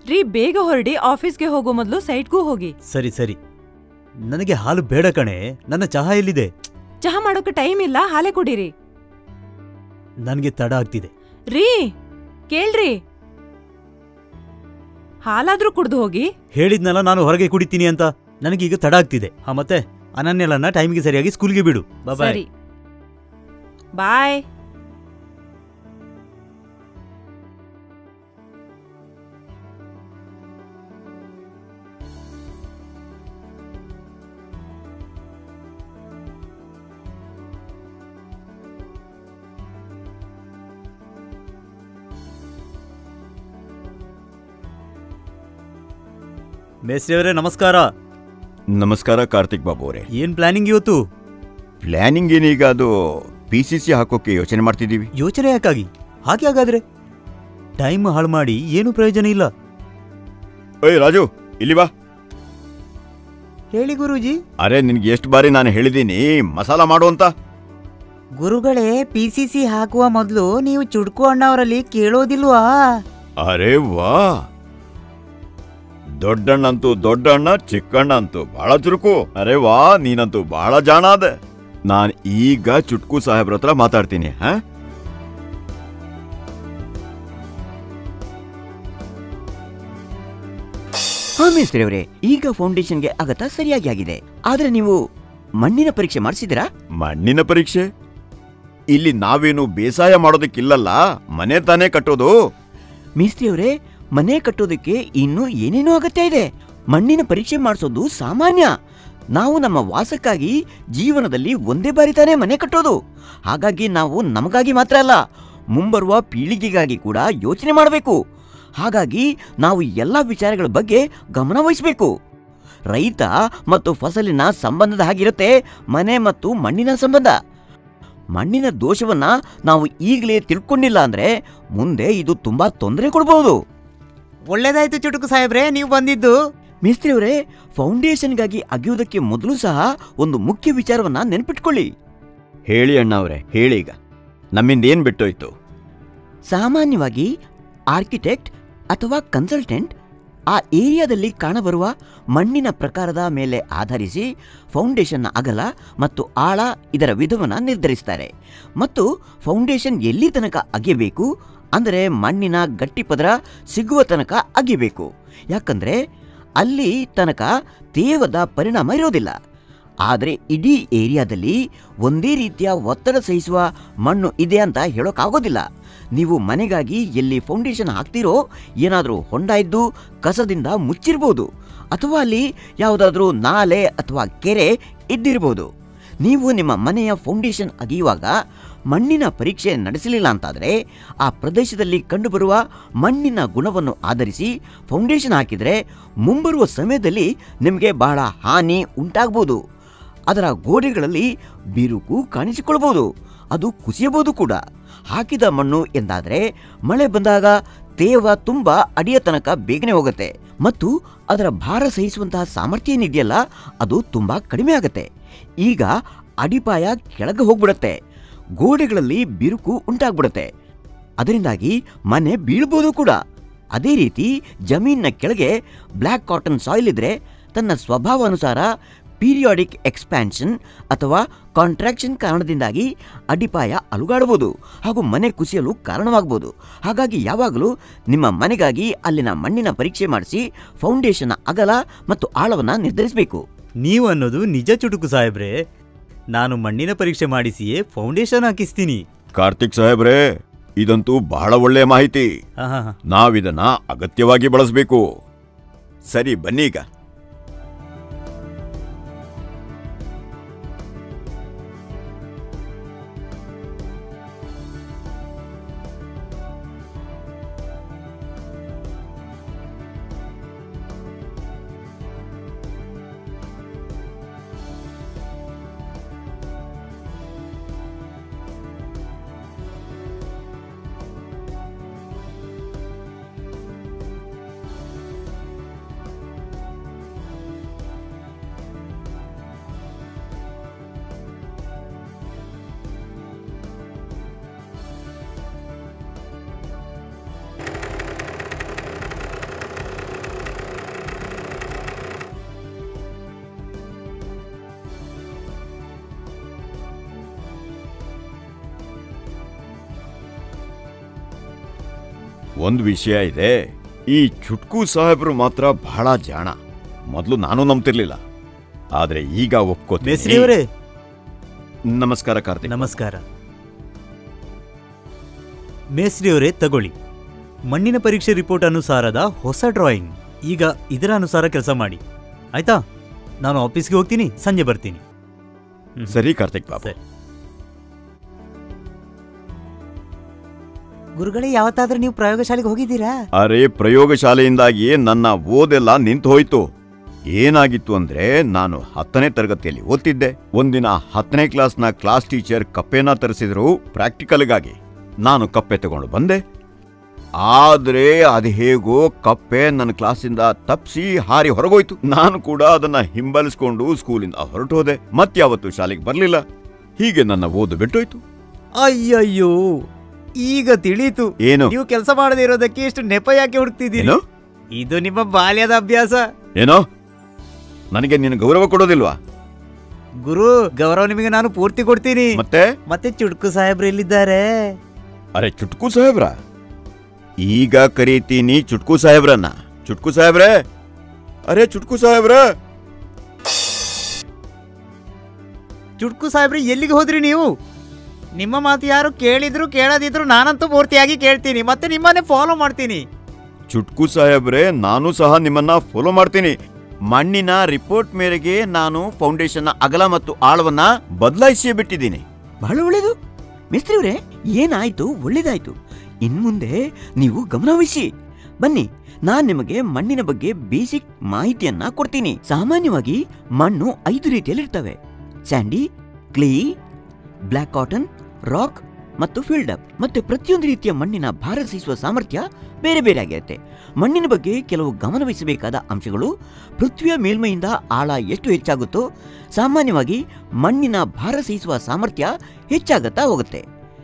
ರೀ ಬೇಗ ಹೊರಡಿ ಆಫೀಸ್ಗೆ ಹೋಗೋ ಮೊದಲು ಸೈಟ್ಗೂ ಹೋಗಿ ಸರಿ ಸರಿ ನನಗೆ ಹಾಲು ಬೇಡ ಕಣೆ ನನ್ನ ಚಹಾ ಎಲ್ಲಿದೆ ಚಹಾ ಮಾಡೋಕೆ ಟೈಮ್ ಇಲ್ಲ ಹಾಲೆ ಕುಡೀರಿ ನನಗೆ ತಡ ಆಗ್ತಿದೆ ರೀ ಕೇಳ್ರಿ ಹಾಲಾದ್ರೂ ಕುಡ್ದು ಹೋಗಿ ಹೇಳಿದ್ನಲ್ಲ ನಾನು ಹೊರಗೆ ಕುಡಿತೀನಿ ಅಂತ ನನಗೀಗ ತಡ ಆಗ್ತಿದೆ ಹಾ ಮತ್ತೆ ಅನನ್ಯಲನ್ನ ಟೈಮ್ಗೆ ಸರಿಯಾಗಿ ಸ್ಕೂಲ್ಗೆ ಬಿಡು ಬಾಯ್ ಸರಿ ಬಾಯ್ ಮೇಸ್ರಿಯವರೇ ನಮಸ್ಕಾರ ನಮಸ್ಕಾರ ಕಾರ್ತಿಕ್ ಬಾಬು ಅವರೇ ಏನ್ ಪ್ಲಾನಿಂಗ್ ಇವತ್ತು ಪ್ಲಾನಿಂಗ್ ಏನೀಗ ಅದು ಪಿ ಸಿ ಸಿ ಹಾಕೋಕೆ ಯೋಚನೆ ಮಾಡ್ತಿದ್ದೀವಿ ಯೋಚನೆ ಯಾಕಾಗಿ ಹಾಗೆ ಹಾಗಾದ್ರೆ ಟೈಮ್ ಹಾಳು ಮಾಡಿ ಏನು ಪ್ರಯೋಜನ ಇಲ್ಲ ಓಯ್ ರಾಜು ಇಲ್ಲಿ ಬಾ ಹೇಳಿ ಗುರೂಜಿ ಅರೆ ನಿನ್ಗೆ ಎಷ್ಟು ಬಾರಿ ನಾನು ಹೇಳಿದ್ದೀನಿ ಮಸಾಲ ಮಾಡು ಅಂತ ಗುರುಗಳೇ ಪಿ ಸಿ ಸಿ ಹಾಕುವ ಮೊದಲು ನೀವು ಚುಡ್ಕು ಅಣ್ಣವರಲ್ಲಿ ಕೇಳೋದಿಲ್ವಾ ಅರೆ ವಾ ದೊಡ್ಡಣ್ಣಂತೂ ದೊಡ್ಡಣ್ಣ ಚಿಕ್ಕಣ್ಣ ಅಂತೂ ಬಹಳ ಚುರುಕು ಅರೆ ವಾ ನೀನಂತೂ ಬಹಳ ಜಾಣ ಅದ ನಾನ್ ಈಗ ಚುಟ್ಕು ಸಾಹೇಬ್ರ ಹತ್ರ ಮಾತಾಡ್ತೀನಿ ಹಾ ಹಾ ಮೇಸ್ತ್ರಿ ಅವರೇ ಈಗ ಫೌಂಡೇಶನ್ಗೆ ಅಗತ್ಯ ಸರಿಯಾಗಿ ಆಗಿದೆ ಆದ್ರೆ ನೀವು ಮಣ್ಣಿನ ಪರೀಕ್ಷೆ ಮಾಡಿಸಿದಿರಾ ಮಣ್ಣಿನ ಪರೀಕ್ಷೆ ಇಲ್ಲಿ ನಾವೇನು ಬೇಸಾಯ ಮಾಡೋದಕ್ಕಿಲ್ಲಲ್ಲ ಮನೆ ತಾನೇ ಕಟ್ಟೋದು ಮೇಸ್ತ್ರಿ ಅವರೇ ಮನೆ ಕಟ್ಟೋದಕ್ಕೆ ಇನ್ನೂ ಏನೇನೋ ಅಗತ್ಯ ಇದೆ ಮಣ್ಣಿನ ಪರೀಕ್ಷೆ ಮಾಡಿಸೋದು ಸಾಮಾನ್ಯ ನಾವು ನಮ್ಮ ವಾಸಕ್ಕಾಗಿ ಜೀವನದಲ್ಲಿ ಒಂದೇ ಬಾರಿ ತಾನೇ ಮನೆ ಕಟ್ಟೋದು ಹಾಗಾಗಿ ನಾವು ನಮಗಾಗಿ ಮಾತ್ರ ಅಲ್ಲ ಮುಂಬರುವ ಪೀಳಿಗೆಗಾಗಿ ಕೂಡ ಯೋಚನೆ ಮಾಡಬೇಕು ಹಾಗಾಗಿ ನಾವು ಎಲ್ಲ ವಿಚಾರಗಳ ಬಗ್ಗೆ ಗಮನ ವಹಿಸಬೇಕು ರೈತ ಮತ್ತು ಫಸಲಿನ ಸಂಬಂಧದ ಹಾಗಿರುತ್ತೆ ಮನೆ ಮತ್ತು ಮಣ್ಣಿನ ಸಂಬಂಧ ಮಣ್ಣಿನ ದೋಷವನ್ನ ನಾವು ಈಗಲೇ ತಿಳ್ಕೊಂಡಿಲ್ಲ ಅಂದ್ರೆ ಮುಂದೆ ಇದು ತುಂಬಾ ತೊಂದರೆ ಕೊಡಬಹುದು ಒಳ್ಳೇದಾಯ್ತು ಚುಟುಕು ಸಾಹೇಬ್ರೆ ನೀವು ಬಂದಿದ್ದು ಮೇಸ್ತ್ರಿ ಅವರೇ ಫೌಂಡೇಶನ್ಗಾಗಿ ಅಗಿಯೋದಕ್ಕೆ ಮೊದಲು ಸಹ ಒಂದು ಮುಖ್ಯ ವಿಚಾರವನ್ನ ನೆನ್ಪಿಟ್ಕೊಳ್ಳಿ ಹೇಳಿ ಅಣ್ಣ ಅವರೇ ಹೇಳಿ ಈಗ ನಮ್ಮಿಂದ ಏನ್ ಬಿಟ್ಟೋಯ್ತು ಸಾಮಾನ್ಯವಾಗಿ ಆರ್ಕಿಟೆಕ್ಟ್ ಅಥವಾ ಕನ್ಸಲ್ಟೆಂಟ್ ಆ ಏರಿಯಾದಲ್ಲಿ ಕಾಣಬರುವ ಮಣ್ಣಿನ ಪ್ರಕಾರದ ಮೇಲೆ ಆಧರಿಸಿ ಫೌಂಡೇಶನ್ನ ಅಗಲ ಮತ್ತು ಆಳ ಇದರ ವಿಧವನ್ನ ನಿರ್ಧರಿಸ್ತಾರೆ ಮತ್ತು ಫೌಂಡೇಶನ್ ಎಲ್ಲಿ ತನಕ ಅಗೆಯಬೇಕು ಅಂದರೆ ಮಣ್ಣಿನ ಗಟ್ಟಿ ಪದರ ಸಿಗುವ ತನಕ ಅಗಿಬೇಕು ಯಾಕಂದ್ರೆ ಅಲ್ಲಿ ತನಕ ತೇವದ ಪರಿಣಾಮ ಇರೋದಿಲ್ಲ ಆದರೆ ಇಡೀ ಏರಿಯಾದಲ್ಲಿ ಒಂದೇ ರೀತಿಯ ಒತ್ತಡ ಸಹಿಸುವ ಮಣ್ಣು ಇದೆ ಅಂತ ಹೇಳೋಕ್ಕಾಗೋದಿಲ್ಲ ನೀವು ಮನೆಗಾಗಿ ಎಲ್ಲಿ ಫೌಂಡೇಶನ್ ಹಾಕ್ತಿರೋ ಏನಾದರೂ ಹೊಂಡ ಇದ್ದು ಕಸದಿಂದ ಮುಚ್ಚಿರ್ಬೋದು ಅಥವಾ ಅಲ್ಲಿ ಯಾವುದಾದ್ರೂ ನಾಲೆ ಅಥವಾ ಕೆರೆ ಇದ್ದಿರ್ಬೋದು ನೀವು ನಿಮ್ಮ ಮನೆಯ ಫೌಂಡೇಶನ್ ಅಗಿಯುವಾಗ ಮಣ್ಣಿನ ಪರೀಕ್ಷೆ ನಡೆಸಲಿಲ್ಲ ಅಂತಾದರೆ ಆ ಪ್ರದೇಶದಲ್ಲಿ ಕಂಡುಬರುವ ಮಣ್ಣಿನ ಗುಣವನ್ನು ಆಧರಿಸಿ ಫೌಂಡೇಶನ್ ಹಾಕಿದರೆ ಮುಂಬರುವ ಸಮಯದಲ್ಲಿ ನಿಮಗೆ ಬಹಳ ಹಾನಿ ಉಂಟಾಗ್ಬೋದು ಅದರ ಗೋಡೆಗಳಲ್ಲಿ ಬಿರುಕು ಕಾಣಿಸಿಕೊಳ್ಬೋದು ಅದು ಕುಸಿಯಬಹುದು ಕೂಡ ಹಾಕಿದ ಮಣ್ಣು ಎಂದಾದರೆ ಮಳೆ ಬಂದಾಗ ತೇವ ತುಂಬ ಅಡಿಯ ತನಕ ಬೇಗನೆ ಹೋಗುತ್ತೆ ಮತ್ತು ಅದರ ಭಾರ ಸಹಿಸುವಂತಹ ಸಾಮರ್ಥ್ಯ ಏನಿದೆಯಲ್ಲ ಅದು ತುಂಬಾ ಕಡಿಮೆ ಆಗುತ್ತೆ ಈಗ ಅಡಿಪಾಯ ಕೆಳಗೆ ಹೋಗ್ಬಿಡುತ್ತೆ ಗೋಡೆಗಳಲ್ಲಿ ಬಿರುಕು ಉಂಟಾಗ್ಬಿಡುತ್ತೆ ಅದರಿಂದಾಗಿ ಮನೆ ಬೀಳ್ಬೋದು ಕೂಡ ಅದೇ ರೀತಿ ಜಮೀನಿನ ಕೆಳಗೆ ಬ್ಲ್ಯಾಕ್ ಕಾಟನ್ ಸಾಯಿಲ್ ಇದ್ರೆ ತನ್ನ ಸ್ವಭಾವಾನುಸಾರ ಪೀರಿಯಾಡಿಕ್ ಎಕ್ಸ್ಪ್ಯಾನ್ಷನ್ ಅಥವಾ ಕಾಂಟ್ರಾಕ್ಷನ್ ಕಾರಣದಿಂದಾಗಿ ಅಡಿಪಾಯ ಅಲುಗಾಡಬಹುದು ಹಾಗೂ ಮನೆ ಕುಸಿಯಲು ಕಾರಣವಾಗಬಹುದು ಹಾಗಾಗಿ ಯಾವಾಗಲೂ ನಿಮ್ಮ ಮನೆಗಾಗಿ ಅಲ್ಲಿನ ಮಣ್ಣಿನ ಪರೀಕ್ಷೆ ಮಾಡಿಸಿ ಫೌಂಡೇಶನ್ ಅಗಲ ಮತ್ತು ಆಳವನ್ನ ನಿರ್ಧರಿಸಬೇಕು ನೀವು ಅನ್ನೋದು ನಿಜ ಚುಟುಕು ಸಾಹೇಬ್ರೆ ನಾನು ಮಣ್ಣಿನ ಪರೀಕ್ಷೆ ಮಾಡಿಸಿಯೇ ಫೌಂಡೇಶನ್ ಹಾಕಿಸ್ತೀನಿ ಕಾರ್ತಿಕ್ ಸಾಹೇಬ್ರೇ ಇದಂತೂ ಬಹಳ ಒಳ್ಳೆಯ ಮಾಹಿತಿ ಆಹಾಹಾ. ನಾವಿದನ್ನ ಅಗತ್ಯವಾಗಿ ಬಳಸಬೇಕು ಸರಿ ಬನ್ನೀಗ ಒಂದು ವಿಷಯ ಇದೆ ಈ ಚುಟ್ಕು ಸಾಹೇಬ್ರು ಮಾತ್ರ ಬಹಳ ಜಾಣ ಮೊದಲು ನಾನು ನಂಬ್ತಿರ್ಲಿಲ್ಲ ಆದ್ರೆ ಈಗ ಒಪ್ಕೋತೀನಿ ಮೇಸ್ರಿ ಅವರೇ ನಮಸ್ಕಾರ ಕಾರ್ತಿಕ್ ನಮಸ್ಕಾರ ಮೇಸ್ರಿ ಅವರೇ ತಗೊಳ್ಳಿ ಮಣ್ಣಿನ ಪರೀಕ್ಷೆ ರಿಪೋರ್ಟ್ ಅನುಸಾರದ ಹೊಸ ಡ್ರಾಯಿಂಗ್ ಈಗ ಇದರ ಅನುಸಾರ ಕೆಲಸ ಮಾಡಿ ಆಯ್ತಾ ನಾನು ಆಫೀಸ್ಗೆ ಹೋಗ್ತೀನಿ ಸಂಜೆ ಬರ್ತೀನಿ ಹ್ಮ್. ಸರಿ ಕಾರ್ತಿಕ್ ಬಾಬು ಸರಿ. ಗುರುಗಳೇ ಯಾವತ್ತಾದ್ರೂ ನೀವು ಪ್ರಯೋಗಶಾಲೆಗೆ ಹೋಗಿದ್ದೀರಾ ಅರೆ ಪ್ರಯೋಗಶಾಲೆಯಿಂದಾಗಿ ನನ್ನ ಓದೆಲ್ಲ ನಿಂತು ಹೋಯ್ತು ಏನಾಗಿತ್ತು ಅಂದ್ರೆ ನಾನು ಹತ್ತನೇ ತರಗತಿಯಲ್ಲಿ ಓದ್ತಿದ್ದೆ ಒಂದಿನ ಹತ್ತನೇ ಕ್ಲಾಸ್ನ ಕ್ಲಾಸ್ ಟೀಚರ್ ಕಪ್ಪೆನ ತರಿಸಿದ್ರು ಪ್ರಾಕ್ಟಿಕಲ್ಗಾಗಿ ನಾನು ಕಪ್ಪೆ ತಗೊಂಡು ಬಂದೆ ಆದ್ರೆ ಅದು ಹೇಗೋ ಕಪ್ಪೆ ನನ್ನ ಕ್ಲಾಸಿಂದ ತಪ್ಸಿ ಹಾರಿ ಹೊರಗೋಯ್ತು ನಾನು ಕೂಡ ಅದನ್ನ ಹಿಂಬಾಲಿಸ್ಕೊಂಡು ಸ್ಕೂಲಿಂದ ಹೊರಟು ಹೋದೆ ಮತ್ಯಾವತ್ತು ಶಾಲೆಗೆ ಬರ್ಲಿಲ್ಲ ಹೀಗೆ ನನ್ನ ಓದು ಬಿಟ್ಟೋಯ್ತು ಅಯ್ಯಯ್ಯೋ ಈಗ ತಿಳಿತು ಏನು ನೀವು ಕೆಲಸ ಮಾಡದೇ ಇರೋದಕ್ಕೆ ಎಷ್ಟು ನೆಪ ಯಾಕೆ ಹುಡುಕ್ತಿದ್ದೀರಿ ಏನು ಇದು ನಿಮ್ಮ ಬಾಲ್ಯದ ಅಭ್ಯಾಸ ಏನೋ ನನಗೆ ನೀನು ಗೌರವ ಕೊಡೋದಿಲ್ವಾ ಗುರು ಗೌರವ ನಿಮಗೆ ನಾನು ಪೂರ್ತಿ ಕೊಡ್ತೀನಿ ಮತ್ತೆ ಮತ್ತೆ ಚುಟ್ಕು ಸಾಹೇಬ್ರು ಎಲ್ಲಿದ್ದಾರೆ ಅರೆ ಚುಟ್ಕು ಸಾಹೇಬ್ರ ಈಗ ಕರೀತೀನಿ ಚುಟ್ಕು ಸಾಹೇಬ್ರನ್ನ ಚುಟ್ಕು ಸಾಹೇಬ್ರೆ ಅರೆ ಚುಟ್ಕು ಸಾಹೇಬ್ರ ಚುಟ್ಕು ಸಾಹೇಬ್ರಿ ಎಲ್ಲಿಗೆ ಹೋದ್ರಿ ನೀವು ನಿಮ್ಮ ಮಾತು ಯಾರು ಕೇಳಿದ್ರು ಕೇಳದಿದ್ರು ನಾನಂತೂ ಪೂರ್ತಿಯಾಗಿ ಕೇಳ್ತೀನಿ ಮತ್ತೆ ನಿಮ್ಮನ್ನೇ ಫಾಲೋ ಮಾಡ್ತೀನಿ ಚುಟ್ಕು ಸಾಹೇಬ್ರೆ ನಾನು ಸಹ ನಿಮ್ಮನ್ನ ಫಾಲೋ ಮಾಡ್ತೀನಿ ಮಣ್ಣಿನ ರಿಪೋರ್ಟ್ ಮೇರೆಗೆ ನಾನು ಫೌಂಡೇಶನ್ನ ಅಗಲ ಮತ್ತು ಆಳವನ್ನ ಬದಲಾಯಿಸಿಯೇ ಬಿಟ್ಟಿದ್ದೀನಿ ಬಹಳ ಒಳ್ಳೇದು ಮಿಸ್ತ್ರಿವ್ರೆ ಏನಾಯ್ತು ಒಳ್ಳೇದಾಯ್ತು ಇನ್ಮುಂದೆ ನೀವು ಗಮನವಹಿಸಿ ಬನ್ನಿ ನಾನ್ ನಿಮಗೆ ಮಣ್ಣಿನ ಬಗ್ಗೆ ಬೇಸಿಕ್ ಮಾಹಿತಿಯನ್ನ ಕೊಡ್ತೀನಿ ಸಾಮಾನ್ಯವಾಗಿ ಮಣ್ಣು ಐದು ರೀತಿಯಲ್ಲಿರ್ತವೆ sandy clay black cotton rock ಮತ್ತು ಫೀಲ್ಡಪ್ ಮತ್ತೆ ಪ್ರತಿಯೊಂದು ರೀತಿಯ ಮಣ್ಣಿನ ಭಾರ ಸಹಿಸುವ ಸಾಮರ್ಥ್ಯ ಬೇರೆ ಬೇರೆ ಆಗಿರುತ್ತೆ ಮಣ್ಣಿನ ಬಗ್ಗೆ ಕೆಲವು ಗಮನವಹಿಸಬೇಕಾದ ಅಂಶಗಳು ಪೃಥ್ವಿಯ ಮೇಲ್ಮೈಯಿಂದ ಆಳ ಎಷ್ಟು ಹೆಚ್ಚಾಗುತ್ತೋ ಸಾಮಾನ್ಯವಾಗಿ ಮಣ್ಣಿನ ಭಾರ ಸಹಿಸುವ ಸಾಮರ್ಥ್ಯ ಹೆಚ್ಚಾಗುತ್ತಾ ಹೋಗುತ್ತೆ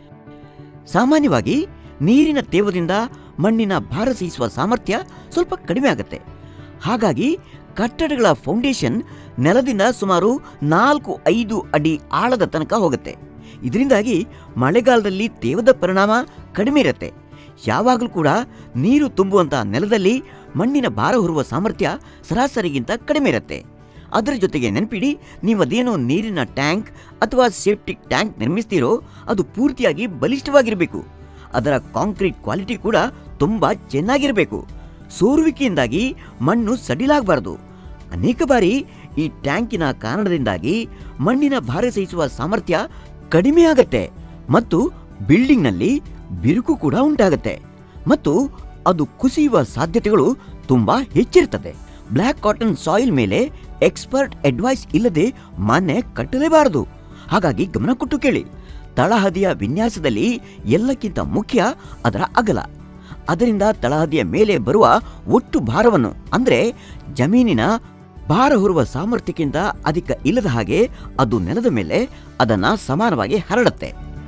ಸಾಮಾನ್ಯವಾಗಿ ನೀರಿನ ತೇವದಿಂದ ಮಣ್ಣಿನ ಭಾರ ಸಹಿಸುವ ಸಾಮರ್ಥ್ಯ ಸ್ವಲ್ಪ ಕಡಿಮೆ ಆಗುತ್ತೆ ಹಾಗಾಗಿ ಕಟ್ಟಡಗಳ ಫೌಂಡೇಶನ್ ನೆಲದಿಂದ ಸುಮಾರು ನಾಲ್ಕು ಐದು ಅಡಿ ಆಳದ ತನಕ ಹೋಗುತ್ತೆ ಇದರಿಂದಾಗಿ ಮಳೆಗಾಲದಲ್ಲಿ ತೇವದ ಪರಿಣಾಮ ಕಡಿಮೆ ಇರುತ್ತೆ ಯಾವಾಗಲೂ ಕೂಡ ನೀರು ತುಂಬುವಂತ ನೆಲದಲ್ಲಿ ಮಣ್ಣಿನ ಭಾರ ಹೊರುವ ಸಾಮರ್ಥ್ಯ ಸರಾಸರಿಗಿಂತ ಕಡಿಮೆ ಇರುತ್ತೆ ಅದರ ಜೊತೆಗೆ ನೆನಪಿಡಿ ನೀವು ಅದೇನೋ ನೀರಿನ ಟ್ಯಾಂಕ್ ಅಥವಾ ಸೇಫ್ಟಿಕ್ ಟ್ಯಾಂಕ್ ನಿರ್ಮಿಸ್ತೀರೋ ಅದು ಪೂರ್ತಿಯಾಗಿ ಬಲಿಷ್ಠವಾಗಿರಬೇಕು ಅದರ ಕಾಂಕ್ರೀಟ್ ಕ್ವಾಲಿಟಿ ಕೂಡ ತುಂಬಾ ಚೆನ್ನಾಗಿರಬೇಕು ಸೋರುವಿಕೆಯಿಂದಾಗಿ ಮಣ್ಣು ಸಡಿಲಾಗಬಾರದು ಅನೇಕ ಬಾರಿ ಈ ಟ್ಯಾಂಕಿನ ಕಾರಣದಿಂದಾಗಿ ಮಣ್ಣಿನ ಭಾರ ಸಹಿಸುವ ಸಾಮರ್ಥ್ಯ ಕಡಿಮೆ ಆಗತ್ತೆ ಮತ್ತು ಬಿಲ್ಡಿಂಗ್ನಲ್ಲಿ ಬಿರುಕು ಕೂಡ ಉಂಟಾಗತ್ತೆ ಮತ್ತು ಅದು ಕುಸಿಯುವ ಸಾಧ್ಯತೆಗಳು ತುಂಬಾ ಹೆಚ್ಚಿರ್ತದೆ ಬ್ಲ್ಯಾಕ್ ಕಾಟನ್ ಸಾಯಿಲ್ ಮೇಲೆ ಎಕ್ಸ್ಪರ್ಟ್ ಅಡ್ವೈಸ್ ಇಲ್ಲದೆ ಮನೆ ಕಟ್ಟಲೇಬಾರದು ಹಾಗಾಗಿ ಗಮನ ಕೊಟ್ಟು ಕೇಳಿ ತಳಹದಿಯ ವಿನ್ಯಾಸದಲ್ಲಿ ಎಲ್ಲಕ್ಕಿಂತ ಮುಖ್ಯ ಅದರ ಅಗಲ ಅದರಿಂದ ತಳಹದಿಯ ಮೇಲೆ ಬರುವ ಒಟ್ಟು ಭಾರವನ್ನು ಅಂದ್ರೆ ಜಮೀನಿನ ಭಾರ ಹೊರುವ ಸಾಮರ್ಥ್ಯಕ್ಕಿಂತ ಅಧಿಕ ಇಲ್ಲದ ಹಾಗೆ ಅದು ನೆಲದ ಮೇಲೆ ಅದನ್ನ ಸಮಾನವಾಗಿ ಹರಡುತ್ತೆ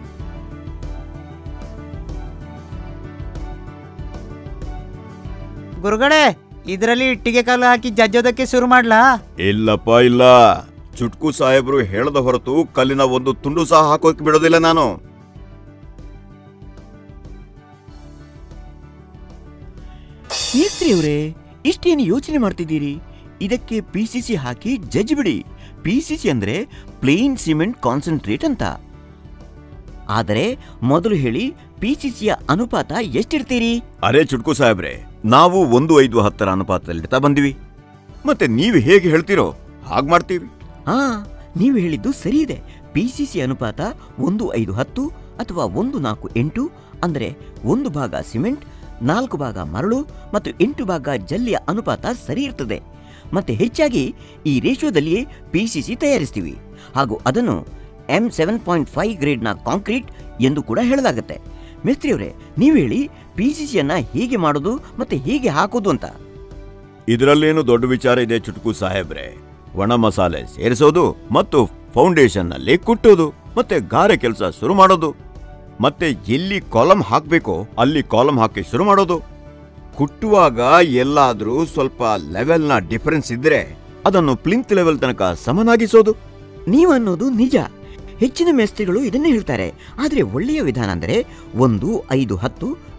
ಗುರುಗಳೇ ಇದರಲ್ಲಿ ಇಟ್ಟಿಗೆ ಕಾಲು ಹಾಕಿ ಜಜ್ಜೋದಕ್ಕೆ ಶುರು ಮಾಡ್ಲಾ ಇಲ್ಲಪ್ಪ ಇಲ್ಲ ಚುಟ್ಕು ಸಾಹೇಬ್ರು ಹೇಳದ ಹೊರತು ಕಲ್ಲಿನ ಒಂದು ತುಂಡು ಸಹ ಹಾಕೋಕ್ ಬಿಡೋದಿಲ್ಲ ನಾನು ಮೇಸ್ತ್ರಿಯವರೇ ಇಷ್ಟೇನು ಯೋಚನೆ ಮಾಡ್ತಿದ್ದೀರಿ ಇದಕ್ಕೆ ಪಿ ಸಿ ಸಿ ಹಾಕಿ ಜಜ್ ಬಿಡಿ ಪಿ ಸಿ ಸಿ ಅಂದ್ರೆ ಪ್ಲೇನ್ ಸಿಮೆಂಟ್ ಕಾನ್ಸಂಟ್ರೇಟ್ ಅಂತ ಆದರೆ ಮೊದಲು ಹೇಳಿ ಪಿ ಸಿ ಸಿಯ ಅನುಪಾತ ಎಷ್ಟಿರ್ತೀರಿ ಅರೆ ಚುಟ್ಕು ಸಾಹೇಬ್ರೆ ನಾವು ಒಂದು ಐದು ಹತ್ತರ ಅನುಪಾತದಲ್ಲಿಡ್ತಾ ಬಂದಿವಿ ಮತ್ತೆ ನೀವು ಹೇಗೆ ಹೇಳ್ತೀರೋ ಹಾಗ್ ಮಾಡ್ತೀವಿ ಹಾ ನೀವು ಹೇಳಿದ್ದು ಸರಿ ಇದೆ ಪಿ ಸಿ ಸಿ ಅನುಪಾತ ಒಂದು ಐದು ಹತ್ತು ಅಥವಾ ಒಂದು ನಾಲ್ಕು ಎಂಟು ಅಂದ್ರೆ ಒಂದು ಭಾಗ ಸಿಮೆಂಟ್ ನಾಲ್ಕು ಭಾಗ ಮರಳು ಮತ್ತು ಎಂಟು ಭಾಗ ಜಲ್ಲಿಯ ಅನುಪಾತ ಸರಿ ಇರ್ತದೆ ಮತ್ತೆ ಹೆಚ್ಚಾಗಿ ಈ ರೇಷಿಯೋದಲ್ಲಿಯೇ ಪಿ ಸಿ ಸಿ ತಯಾರಿಸ್ತೀವಿ ಹಾಗೂ ಅದನ್ನು ಎಂ ಸೆವೆನ್ ಪಾಯಿಂಟ್ ಫೈವ್ ಗ್ರೇಡ್ನ ಕಾಂಕ್ರೀಟ್ ಎಂದು ಕೂಡ ಹೇಳಲಾಗುತ್ತೆ ಮಿಸ್ತ್ರಿಯವರೇ ನೀವು ಹೇಳಿ ಪಿ ಸಿ ಸಿಯನ್ನ ಹೇಗೆ ಮಾಡೋದು ಮತ್ತೆ ಹೇಗೆ ಹಾಕೋದು ಅಂತ ಇದರಲ್ಲೇನು ದೊಡ್ಡ ವಿಚಾರ ಇದೆ ಚುಟ್ಕು ಸಾಹೇಬ್ರೆ ಒಣ ಮಸಾಲೆ ಸೇರಿಸೋದು ಮತ್ತು ಫೌಂಡೇಶನ್ ನಲ್ಲಿ ಕುಟ್ಟೋದು ಮತ್ತೆ ಗಾರೆ ಕೆಲಸ ಶುರು ಮಾಡೋದು ಮತ್ತೆ ಎಲ್ಲಿ ಕಾಲಮ್ ಹಾಕ್ಬೇಕೋ ಅಲ್ಲಿ ಕಾಲಮ್ ಹಾಕಿ ಶುರು ಮಾಡೋದು ಕುಟ್ಟುವಾಗ ಎಲ್ಲಾದ್ರೂ ಸ್ವಲ್ಪ ಲೆವೆಲ್ನ ಡಿಫರೆನ್ಸ್ ಇದ್ರೆ ಅದನ್ನು ಪ್ಲಿಂತ್ ಲೆವೆಲ್ ತನಕ ಸಮನಾಗಿಸೋದು ನೀವನ್ನೋದು ನಿಜ ಹೆಚ್ಚಿನ ಮೇಸ್ತ್ರಿಗಳು ಇದನ್ನೇ ಹೇಳ್ತಾರೆ ಆದರೆ ಒಳ್ಳೆಯ ವಿಧಾನ ಅಂದರೆ ಒಂದು ಐದು ಹತ್ತು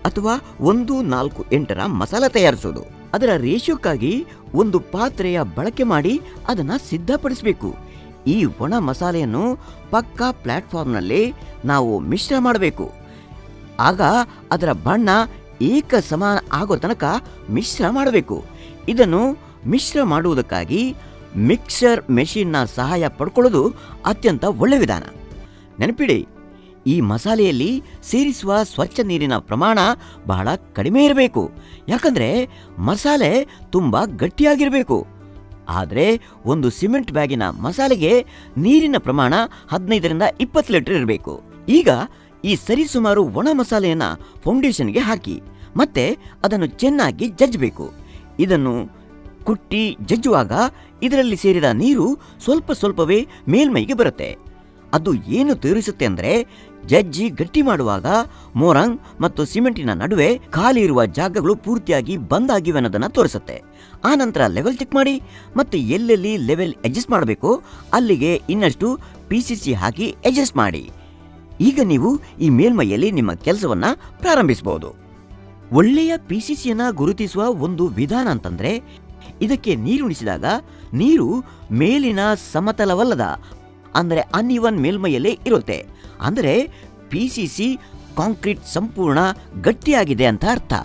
ಅಥವಾ ಒಂದು ನಾಲ್ಕು ಎಂಟರ ಮಸಾಲ ತಯಾರಿಸೋದು ಅದರ ರೇಷಿಯೋಕ್ಕಾಗಿ ಒಂದು ಪಾತ್ರೆಯ ಬಳಕೆ ಮಾಡಿ ಅದನ್ನ ಸಿದ್ಧಪಡಿಸಬೇಕು ಈ ಒಣ ಮಸಾಲೆಯನ್ನು ಪಕ್ಕಾ ಪ್ಲಾಟ್ಫಾರ್ಮ್ನಲ್ಲಿ ನಾವು ಮಿಶ್ರ ಮಾಡಬೇಕು ಆಗ ಅದರ ಬಣ್ಣ ಏಕ ಸಮಾನ ಆಗೋ ತನಕ ಮಿಶ್ರ ಮಾಡಬೇಕು ಇದನ್ನು ಮಿಶ್ರ ಮಾಡುವುದಕ್ಕಾಗಿ ಮಿಕ್ಸರ್ ಮೆಷಿನ್ನ ಸಹಾಯ ಪಡ್ಕೊಳ್ಳೋದು ಅತ್ಯಂತ ಒಳ್ಳೆ ವಿಧಾನ ನೆನಪಿಡಿ ಈ ಮಸಾಲೆಯಲ್ಲಿ ಸೇರಿಸುವ ಸ್ವಚ್ಛ ನೀರಿನ ಪ್ರಮಾಣ ಬಹಳ ಕಡಿಮೆ ಇರಬೇಕು ಯಾಕಂದ್ರೆ ಮಸಾಲೆ ತುಂಬ ಗಟ್ಟಿಯಾಗಿರಬೇಕು ಆದರೆ ಒಂದು ಸಿಮೆಂಟ್ ಬ್ಯಾಗಿನ ಮಸಾಲೆಗೆ ನೀರಿನ ಪ್ರಮಾಣ ಹದಿನೈದರಿಂದ ಇಪ್ಪತ್ತು ಲೀಟರ್ ಇರಬೇಕು ಈಗ ಈ ಸರಿಸುಮಾರು ಒಣ ಮಸಾಲೆಯನ್ನ ಫೌಂಡೇಶನ್ಗೆ ಹಾಕಿ ಮತ್ತೆ ಅದನ್ನು ಚೆನ್ನಾಗಿ ಜಜ್ಜಬೇಕು ಇದನ್ನು ಕುಟ್ಟಿ ಜಜ್ಜುವಾಗ ಇದರಲ್ಲಿ ಸೇರಿದ ನೀರು ಸ್ವಲ್ಪ ಸ್ವಲ್ಪವೇ ಮೇಲ್ಮೈಗೆ ಬರುತ್ತೆ ಅದು ಏನು ತೋರಿಸುತ್ತೆ ಅಂದ್ರೆ ಜಜ್ಜಿ ಗಟ್ಟಿ ಮಾಡುವಾಗ ಮೋರಂಗ್ ಮತ್ತು ಸಿಮೆಂಟಿನ ನಡುವೆ ಖಾಲಿ ಇರುವ ಜಾಗಗಳು ಪೂರ್ತಿಯಾಗಿ ಬಂದಾಗಿವೆ ಅನ್ನೋದನ್ನ ತೋರಿಸುತ್ತೆ ಆ ನಂತರ ಲೆವೆಲ್ ಚೆಕ್ ಮಾಡಿ ಮತ್ತೆ ಎಲ್ಲೆಲ್ಲಿ ಲೆವೆಲ್ ಅಡ್ಜಸ್ಟ್ ಮಾಡಬೇಕು ಅಲ್ಲಿಗೆ ಇನ್ನಷ್ಟು ಪಿ ಸಿ ಸಿ ಹಾಕಿ ಅಡ್ಜಸ್ಟ್ ಮಾಡಿ ಈಗ ನೀವು ಈ ಮೇಲ್ಮೈಯಲ್ಲಿ ನಿಮ್ಮ ಕೆಲಸವನ್ನ ಪ್ರಾರಂಭಿಸಬಹುದು ಒಳ್ಳೆಯ ಪಿ ಸಿ ಸಿಯನ್ನ ಗುರುತಿಸುವ ಒಂದು ವಿಧಾನ ಅಂತಂದ್ರೆ ಇದಕ್ಕೆ ನೀರುಣಿಸಿದಾಗ ನೀರು ಮೇಲಿನ ಸಮತಲವಲ್ಲದ ಅಂದರೆ ಅನ್ಇವನ್ ಮೇಲ್ಮೈಯಲ್ಲೇ ಇರುತ್ತೆ ಅಂದರೆ ಪಿ ಸಿ ಸಿ ಕಾಂಕ್ರೀಟ್ ಸಂಪೂರ್ಣ ಗಟ್ಟಿಯಾಗಿದೆ ಅಂತ ಅರ್ಥ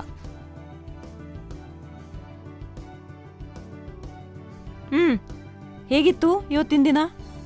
ಹ್ಮ್ ಹೇಗಿತ್ತು ಇವತ್ತಿನ ದಿನ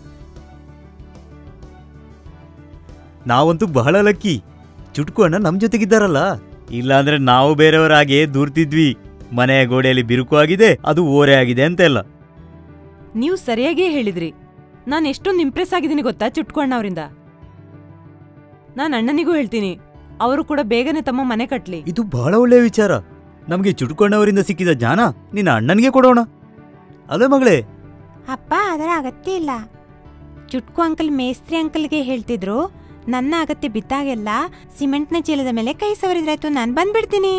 ನಾವಂತೂ ಬಹಳ ಲಕ್ಕಿ ಚುಟ್ಕು ಅಣ್ಣ ನಮ್ ಜೊತೆಗಿದ್ದಾರಲ್ಲ ಇಲ್ಲಾಂದ್ರೆ ನಾವು ಬೇರೆಯವರ ಹಾಗೆ ದೂರ್ತಿದ್ವಿ ಮನೆಯ ಗೋಡೆಯಲ್ಲಿ ಬಿರುಕು ಆಗಿದೆ ಅದು ಓರೆ ಆಗಿದೆ ಅಂತೆಲ್ಲ ನೀವು ಸರಿಯಾಗೇ ಹೇಳಿದ್ರಿ ನಾನು ಎಷ್ಟೊಂದು ಇಂಪ್ರೆಸ್ ಆಗಿದ್ದೀನಿ ಗೊತ್ತಾ ಚುಟ್ಕೊಂಡ್ ಅವರಿಂದ ನಾನು ಅಣ್ಣನಿಗೂ ಹೇಳ್ತೀನಿ ಅವರು ಕೂಡ ಬೇಗನೆ ತಮ್ಮ ಮನೆ ಕಟ್ಲಿ ಇದು ಬಹಳ ಒಳ್ಳೆಯ ವಿಚಾರ ನಮ್ಗೆ ಚುಟ್ಕೊಂಡವರಿಂದ ಸಿಕ್ಕಿದ ಜ್ಞಾನ ನಿನ್ನ ಅಣ್ಣನಿಗೆ ಕೊಡೋಣ ಅದೇ ಮಗಳೇ ಅಪ್ಪ ಅದರ ಅಗತ್ಯ ಇಲ್ಲ ಚುಟ್ಕು ಅಂಕಲ್ ಮೇಸ್ತ್ರಿ ಅಂಕಲ್ಗೆ ಹೇಳ್ತಿದ್ರು ನನ್ನ ಅಗತ್ಯ ಬಿದ್ದಾಗೆಲ್ಲ ಸಿಮೆಂಟ್ನ ಚೀಲದ ಮೇಲೆ ಕೈ ಸವರಿದ್ರಾಯ್ತು ನಾನು ಬಂದ್ಬಿಡ್ತೀನಿ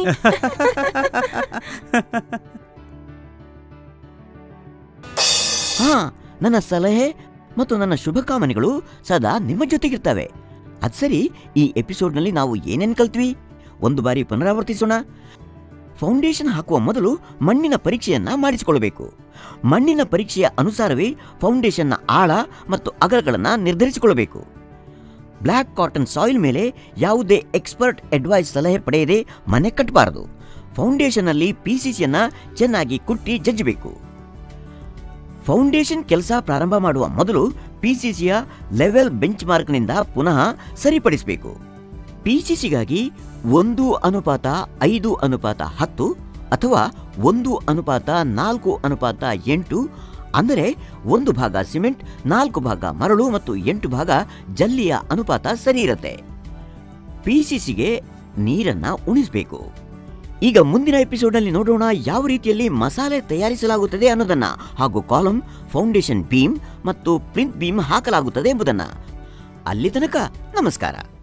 ಹಾ ನನ್ನ ಸಲಹೆ ಮತ್ತು ನನ್ನ ಶುಭಕಾಮನೆಗಳು ಸದಾ ನಿಮ್ಮ ಜೊತೆಗಿರ್ತವೆ ಅದ್ ಸರಿ ಈ ಎಪಿಸೋಡ್ನಲ್ಲಿ ನಾವು ಏನೇನ್ ಕಲ್ತ್ವಿ ಒಂದು ಬಾರಿ ಪುನರಾವರ್ತಿಸೋಣ ಫೌಂಡೇಶನ್ ಹಾಕುವ ಮೊದಲು ಮಣ್ಣಿನ ಪರೀಕ್ಷೆಯನ್ನ ಮಾಡಿಸಿಕೊಳ್ಳಬೇಕು ಮಣ್ಣಿನ ಪರೀಕ್ಷೆಯ ಅನುಸಾರವೇ ಫೌಂಡೇಶನ್ನ ಆಳ ಮತ್ತು ಅಗಲಗಳನ್ನು ನಿರ್ಧರಿಸಿಕೊಳ್ಳಬೇಕು ಬ್ಲ್ಯಾಕ್ ಕಾಟನ್ ಸಾಯಿಲ್ ಮೇಲೆ ಯಾವುದೇ ಎಕ್ಸ್ಪರ್ಟ್ ಅಡ್ವೈಸ್ ಸಲಹೆ ಪಡೆಯದೆ ಮನೆ ಕಟ್ಟಬಾರದು ಫೌಂಡೇಶನ್ನಲ್ಲಿ ಪಿ ಸಿ ಸಿಯನ್ನ ಚೆನ್ನಾಗಿ ಕುಟ್ಟಿ ಜಜ್ಜಬೇಕು ಫೌಂಡೇಶನ್ ಕೆಲಸ ಪ್ರಾರಂಭ ಮಾಡುವ ಮೊದಲು ಪಿಸಿಸಿಯ ಲೆವೆಲ್ ಬೆಂಚ್ ಮಾರ್ಕ್ನಿಂದ ಪುನಃ ಸರಿಪಡಿಸಬೇಕು ಪಿಸಿಸಿಗಾಗಿ ಒಂದು ಅನುಪಾತ ಐದು ಅನುಪಾತ ಹತ್ತು ಅಥವಾ ಒಂದು ಅನುಪಾತ ನಾಲ್ಕು ಅನುಪಾತ ಎಂಟು ಅಂದರೆ ಒಂದು ಭಾಗ ಸಿಮೆಂಟ್ ನಾಲ್ಕು ಭಾಗ ಮರಳು ಮತ್ತು ಎಂಟು ಭಾಗ ಜಲ್ಲಿಯ ಅನುಪಾತ ಸರಿ ಇರುತ್ತೆ ಪಿಸಿಸಿಗೆ ನೀರನ್ನ ಉಣಿಸಬೇಕು ಈಗ ಮುಂದಿನ ಎಪಿಸೋಡ್ನಲ್ಲಿ ನೋಡೋಣ ಯಾವ ರೀತಿಯಲ್ಲಿ ಮಸಾಲೆ ತಯಾರಿಸಲಾಗುತ್ತದೆ ಅನ್ನೋದನ್ನ ಹಾಗೂ ಕಾಲಮ್ ಫೌಂಡೇಶನ್ ಬೀಮ್ ಮತ್ತು ಪ್ರಿಂಟ್ ಬೀಮ್ ಹಾಕಲಾಗುತ್ತದೆ ಎಂಬುದನ್ನ ಅಲ್ಲಿ ತನಕ ನಮಸ್ಕಾರ